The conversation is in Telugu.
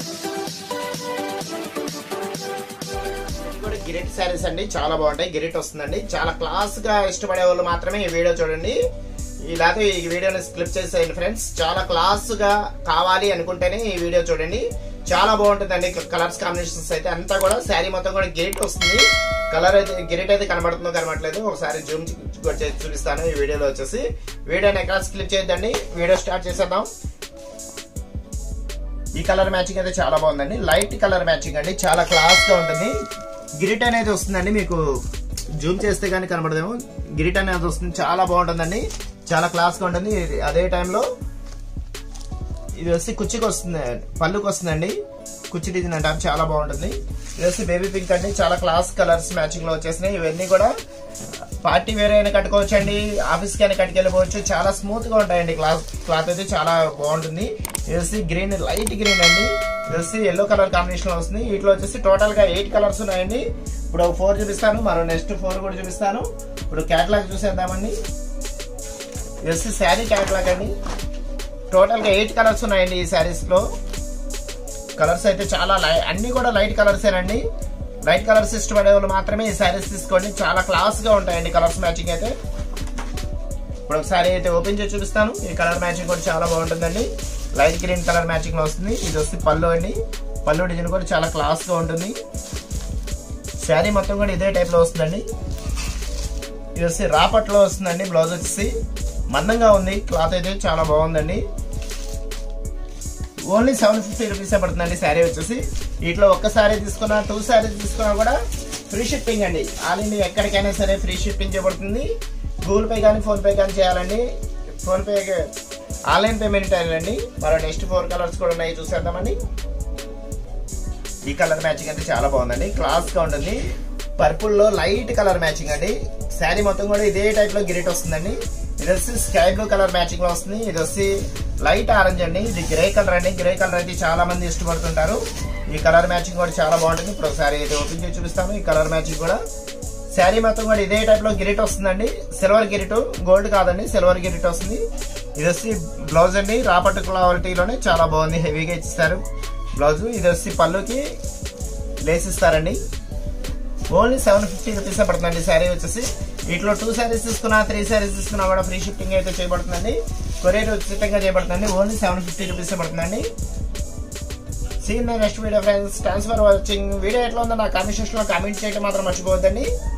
కూడా గిరిట్ శారీస్ అండి చాలా బాగుంటాయి గిరిట్ వస్తుందండి చాలా క్లాస్ గా ఇష్టపడే వాళ్ళు మాత్రమే ఈ వీడియో చూడండి ఇలాగే ఈ వీడియోని స్క్లిప్ చేసేయండి ఫ్రెండ్స్ చాలా క్లాస్ గా కావాలి అనుకుంటేనే ఈ వీడియో చూడండి చాలా బాగుంటుందండి కలర్స్ కాంబినేషన్స్ అయితే అంతా కూడా శారీ మొత్తం కూడా గిరిట్ వస్తుంది కలర్ అయితే గిరిట్ అయితే కనబడుతుందో కనబడలేదు ఒకసారి జూమ్ చేసి చూపిస్తాను ఈ వీడియోలో వచ్చేసి వీడియోని ఎక్కడ స్క్లిప్ చేయొద్దండి వీడియో స్టార్ట్ చేసేద్దాం ఈ కలర్ మ్యాచింగ్ అయితే చాలా బాగుందండి లైట్ కలర్ మ్యాచింగ్ అండి చాలా క్లాస్ గా ఉంటుంది గిరిట్ అనేది వస్తుందండి మీకు జూమ్ చేస్తే కానీ కనబడదేమో గిరిట్ అనేది వస్తుంది చాలా బాగుంటుందండి చాలా క్లాస్ గా ఉంటుంది ఇది అదే టైంలో ఇది వచ్చి కుచ్చికి వస్తుంది పళ్ళుకి వస్తుందండి కుచ్చి డిజైన్ అంటారు చాలా బాగుంటుంది ఇది వచ్చి బేబీ పింక్ అండి చాలా క్లాస్ కలర్స్ మ్యాచింగ్ లో వచ్చేసినాయి ఇవన్నీ కూడా పార్టీ వేర్ అయినా కట్టుకోవచ్చు అండి ఆఫీస్ కి అయినా కట్టుకెళ్ళిపోవచ్చు చాలా స్మూత్ గా ఉంటాయండి క్లాత్ క్లాత్ అయితే చాలా బాగుంటుంది ఇది వచ్చి గ్రీన్ లైట్ గ్రీన్ అండి ఇది వచ్చి ఎల్లో కలర్ కాంబినేషన్ లో వస్తుంది వీటిలో వచ్చేసి టోటల్ గా ఎయిట్ కలర్స్ ఉన్నాయండి ఇప్పుడు ఫోర్ చూపిస్తాను మరో నెక్స్ట్ ఫోర్ కూడా చూపిస్తాను ఇప్పుడు క్యాటలాగ్ చూసేద్దామండి ఇది వచ్చి శారీ క్యాటలాగ్ అండి టోటల్ గా ఎయిట్ కలర్స్ ఉన్నాయండి ఈ శారీస్ లో కలర్స్ అయితే చాలా లై అన్ని కూడా లైట్ కలర్స్ ఏనండి లైట్ కలర్స్ ఇష్టపడే వాళ్ళు మాత్రమే ఈ శారీస్ తీసుకోండి చాలా క్లాస్ గా ఉంటాయండి కలర్స్ మ్యాచింగ్ అయితే ఇప్పుడు ఒకసారి అయితే ఓపెన్ చేసి చూపిస్తాను ఈ కలర్ మ్యాచింగ్ కూడా చాలా బాగుంటుందండి లైట్ గ్రీన్ కలర్ మ్యాచింగ్ లో వస్తుంది ఇది వస్తుంది పళ్ళు అండి పళ్ళు డిజైన్ కూడా చాలా క్లాస్ గా ఉంటుంది శారీ మొత్తం కూడా ఇదే టైప్ లో వస్తుందండి ఇది వచ్చి రాపట్లో వస్తుందండి బ్లౌజ్ వచ్చేసి మందంగా ఉంది క్లాత్ అయితే చాలా బాగుందండి ఓన్లీ సెవెన్ ఫిఫ్టీ రూపీసే పడుతుందండి శారీ వచ్చేసి వీటిలో ఒక్క శారీ తీసుకున్నా టూ శారీస్ తీసుకున్నా కూడా ఫ్రీ షిప్పింగ్ అండి ఆల్ ఇండియా ఎక్కడికైనా సరే ఫ్రీ షిప్పింగ్ చేయబడుతుంది గూగుల్ పే కానీ ఫోన్ పే కానీ చేయాలండి ఫోన్ పే ఆన్లైన్ పేమెంట్ అయ్యండి మరో నెక్స్ట్ ఫోర్ కలర్స్ కూడా ఉన్నాయి చూసేద్దామండి ఈ కలర్ మ్యాచింగ్ అయితే చాలా బాగుందండి క్లాస్ గా ఉంటుంది పర్పుల్ లో లైట్ కలర్ మ్యాచింగ్ అండి శారీ మొత్తం కూడా ఇదే టైప్ లో గిరిట్ వస్తుందండి ఇది వచ్చి స్కై బ్లూ కలర్ మ్యాచింగ్ లో వస్తుంది ఇది వచ్చి లైట్ ఆరెంజ్ అండి ఇది గ్రే కలర్ అండి గ్రే కలర్ అయితే చాలా మంది ఇష్టపడుతుంటారు ఈ కలర్ మ్యాచింగ్ కూడా చాలా బాగుంటుంది ఇప్పుడు ఒకసారి అయితే ఓపెన్ చేసి చూపిస్తాను ఈ కలర్ మ్యాచింగ్ కూడా శారీ మొత్తం కూడా ఇదే టైప్ లో గిరిట్ వస్తుందండి సిల్వర్ గిరిట్ గోల్డ్ కాదండి సిల్వర్ గిరిట్ వస్తుంది ఇది వచ్చి బ్లౌజ్ అండి రాపట్టు క్వాలిటీలోనే చాలా బాగుంది హెవీగా ఇచ్చిస్తారు బ్లౌజ్ ఇది వచ్చి పళ్ళుకి లేస్ ఇస్తారండి ఓన్లీ సెవెన్ ఫిఫ్టీ రూపీస్ పడుతుందండి శారీ వచ్చేసి వీటిలో టూ శారీస్ తీసుకున్నా త్రీ శారీస్ తీసుకున్నా కూడా ఫ్రీ షిప్పింగ్ అయితే చేయబడుతుందండి కొరియర్ ఉచితంగా చేయబడుతుందండి ఓన్లీ సెవెన్ ఫిఫ్టీ రూపీస్ పడుతుందండి seen my next video friends thanks for watching video ఎట్లా ఉందో నా కామెంట్ సెక్షన్ లో కామెంట్ చేయడం మాత్రం మర్చిపోవద్దండి